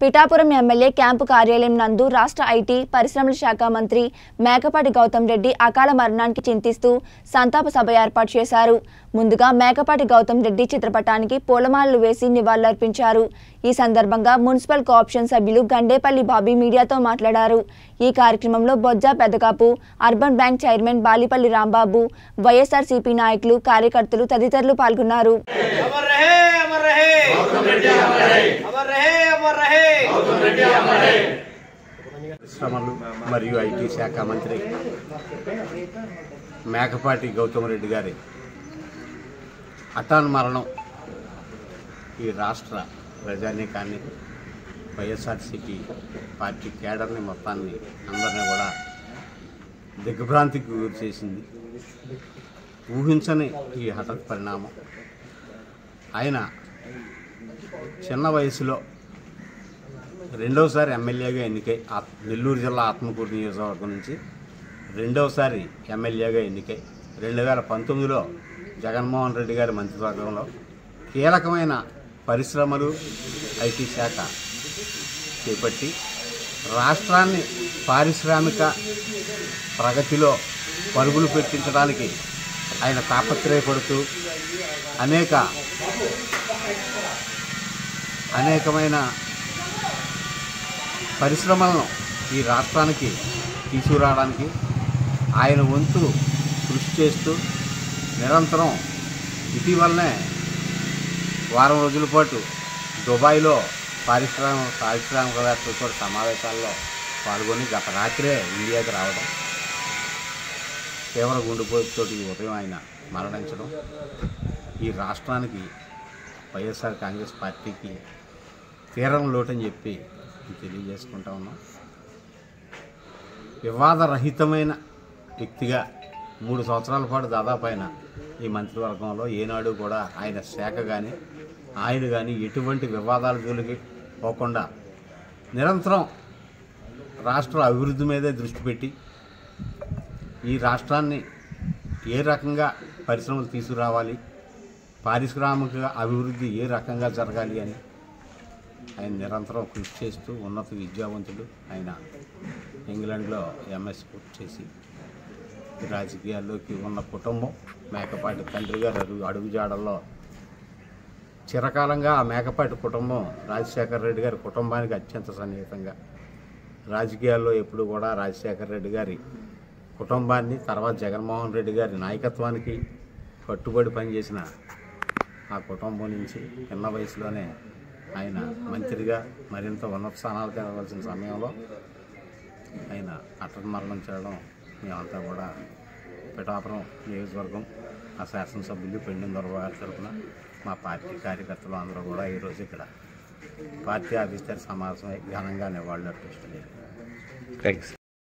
Pithapuram MLA camp కార్యాలయం నందు రాష్ట్ర ఐటీ పరిశ్రమల శాఖ మంత్రి మేకపాటి గౌతమ్ రెడ్డి అకాల మరణానికి చింతిస్తూ సంతాప సభ ఏర్పాటు చేశారు ముందుగా మేకపాటి గౌతమ్ రెడ్డి చిత్రపటానికి పూలమాలలు వేసి నివాళులర్పించారు ఈ సందర్భంగా మున్సిపల్ కోఆప్షన్ సభ్యులు గండేపల్లి బాబీ మీడియాతో మాట్లాడారు ఈ కార్యక్రమంలో Bojja Pedakapu urban bank chairman Balipalli Rambabu YSRCP నాయకులు కార్యకర్తలు తదితరులు పాల్గొన్నారు अमर रहे अमर रहे अमर रहे अमर रहे పరిశ్రమలు మరియు ఐటీ శాఖ మంత్రి మేకపాటి గౌతమ్ రెడ్డి గారి హఠాన్ మరణం ఈ రాష్ట్ర ప్రజానీకాన్ని వైఎస్ఆర్సీపీ పార్టీ కేడర్ని మొత్తాన్ని అందరినీ కూడా దిగ్భ్రాంతికి గురి చేసింది ఊహించని ఈ హఠాత్ పరిణామం ఆయన చిన్న వయసులో రెండవసారి ఎమ్మెల్యేగా ఎన్నికై ఆత్- నెల్లూరు జిల్లా ఆత్మకూరు నియోజకవర్గం నుంచి రెండవసారి ఎమ్మెల్యేగా ఎన్నికై రెండు వేల పంతొమ్మిదిలో జగన్మోహన్ రెడ్డి గారి మంత్రివర్గంలో కీలకమైన పరిశ్రమలు ఐటీ శాఖ చేపట్టి రాష్ట్రాన్ని పారిశ్రామిక ప్రగతిలో పరుగులు పెట్టించడానికి ఆయన తాపత్రయపడుతూ అనేక అనేకమైన పరిశ్రమలను ఈ రాష్ట్రానికి తీసుకురావడానికి ఆయన వంతు కృషి చేస్తూ నిరంతరం ఇటీవలనే వారం రోజుల పాటు దుబాయ్లో పారిశ్రామిక పారిశ్రామికవేత్తలతో సమావేశాల్లో పాల్గొని గత రాత్రే ఇండియాకి రావడం తీవ్ర గుండెపోటుతోటి ఉదయం ఆయన మరణించడం ఈ రాష్ట్రానికి వైఎస్ఆర్ కాంగ్రెస్ పార్టీకి తీరం లోటని చెప్పి తెలియజేసుకుంటా ఉన్నాం వివాదరహితమైన వ్యక్తిగా మూడు సంవత్సరాల పాటు దాదాపు ఆయన ఈ మంత్రివర్గంలో ఏనాడు కూడా ఆయన శాఖ కానీ ఆయన కానీ ఎటువంటి వివాదాల జోలికి పోకుండా నిరంతరం రాష్ట్ర అభివృద్ధి మీదే దృష్టి పెట్టి ఈ రాష్ట్రాన్ని ఏ రకంగా పరిశ్రమలు తీసుకురావాలి పారిశ్రామిక అభివృద్ధి ఏ రకంగా జరగాలి అని ఆయన నిరంతరం కృషి చేస్తూ ఉన్నత విద్యావంతుడు ఆయన ఇంగ్లాండ్లో ఎంఎస్ పూర్తి చేసి రాజకీయాల్లోకి ఉన్న కుటుంబం మేకపాటి తండ్రి గారు అడుగు అడుగుజాడల్లో చిరకాలంగా ఆ మేకపాటి కుటుంబం రాజశేఖర రెడ్డి గారి కుటుంబానికి అత్యంత సన్నిహితంగా రాజకీయాల్లో ఎప్పుడు కూడా రాజశేఖర రెడ్డి గారి కుటుంబాన్ని తర్వాత జగన్మోహన్ రెడ్డి గారి నాయకత్వానికి కట్టుబడి పనిచేసిన ఆ కుటుంబం నుంచి చిన్న వయసులోనే ఆయన మంత్రిగా మరింత ఉన్నత స్థానాలు తిరగవలసిన సమయంలో ఆయన అటక మరణం చేయడం మేమంతా కూడా పిఠాపురం నియోజకవర్గం ఆ శాసనసభ్యులు పెండిన దొరగారి తరఫున మా పార్టీ కార్యకర్తలు అందరూ కూడా ఈరోజు ఇక్కడ పార్టీ ఆఫీసర్ సమావేశమై ఘనంగా నివాళులు అర్పిస్తున్నారు థ్యాంక్స్